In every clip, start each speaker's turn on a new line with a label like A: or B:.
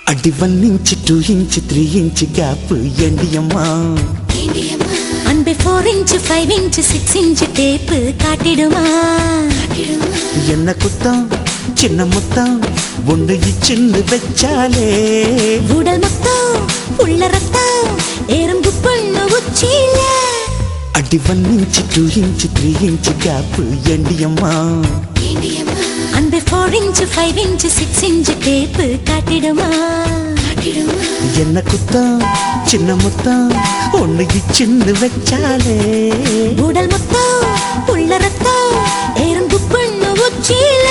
A: அடி one inch two inch three inch gap ஏண்டியம்மா
B: அன்பே four inch five inch six inch tape காட்டிடுமா
A: என்ன குத்தம் சின்ன முத்தம் ஒன்று இச்சின்னு வச்சாலே
B: உடல் மொத்தம் உள்ள ரத்தம் எறும்பு பொண்ணு உச்சியில
A: அடி one inch two inch three inch gap ஏண்டியம்மா
B: அன்பே four inch five inch six inch tape காட்டிடுமா
A: என்ன குத்தம் சின்ன முத்தம் ஒன்று இச்சின்னு வச்சாலே
B: உடல் மொத்தம் உள்ள ரத்தம் எறும்பு பொண்ணு உச்சியில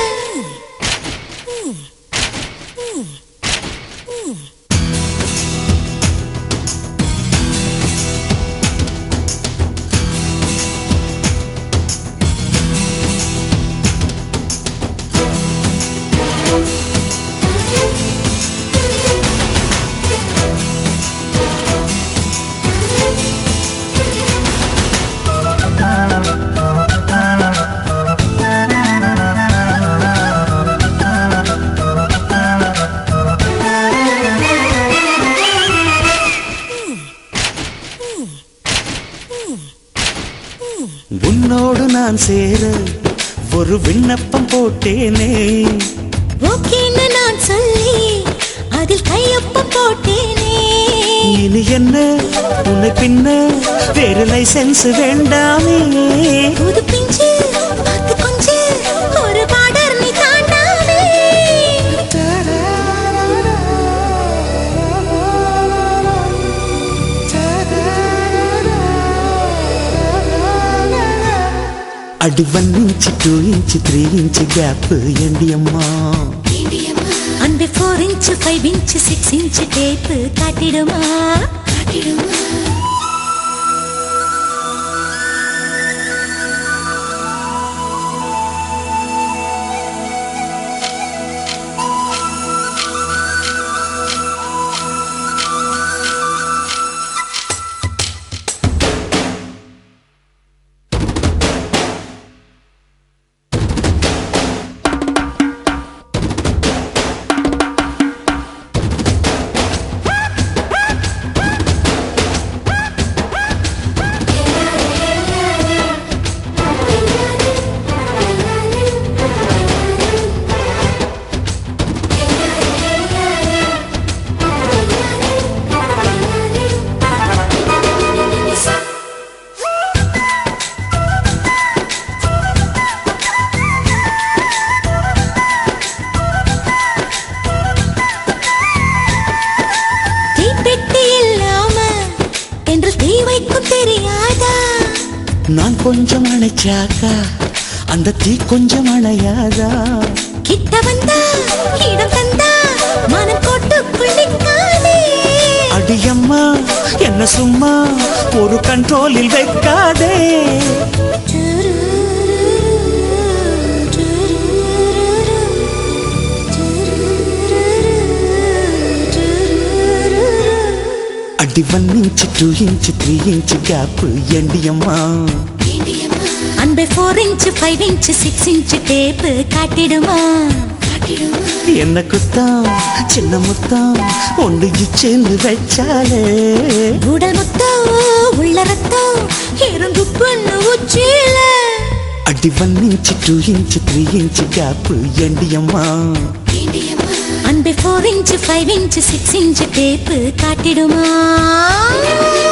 A: உன்னோடு நான் சேர ஒரு விண்ணப்பம் போட்டேனே
B: ஓகேன்னு நான் சொல்லி அதில் கையொப்பம் போட்டேனே
A: இனி என்ன உன்னை பின்ன வேறு லைசென்ஸ் வேண்டாமே
B: புது பிஞ்சு பத்து கொஞ்சு ஒரு பார்டர் நீ தாண்டாமே
A: அடி one inch two inch three inch gap ஏண்டியம்மா
B: அன்பே four inch five inch six inch tape காட்டிடுமா தீப்பெட்டி இல்லாம என்று தீ வைக்கும் தெரியாதா
A: நான் கொஞ்சம் அணைச்சாக்கா அந்த தீ கொஞ்சம் அணையாதா
B: கிட்ட வந்தா இடம் தந்தா மனம் கோட்டுக்குள் நிற்காதே
A: அடியம்மா என்ன சும்மா ஒரு கண்ட்ரோலில் வைக்காதே அடி one inch two inch three inch gap ஏண்டியம்மா
B: அன்பே four inch five inch six inch tape காட்டிடுமா
A: என்ன குத்தம் சின்ன முத்தம் ஒன்று இச்சேந்து வச்சாலே
B: உடல் மொத்தம் உள்ள ரத்தம் எறும்பு பொண்ணு உச்சியில
A: அடி one inch two inch three inch gap ஏண்டியம்மா
B: அன்பே four inch five inch six inch tape காட்டிடுமா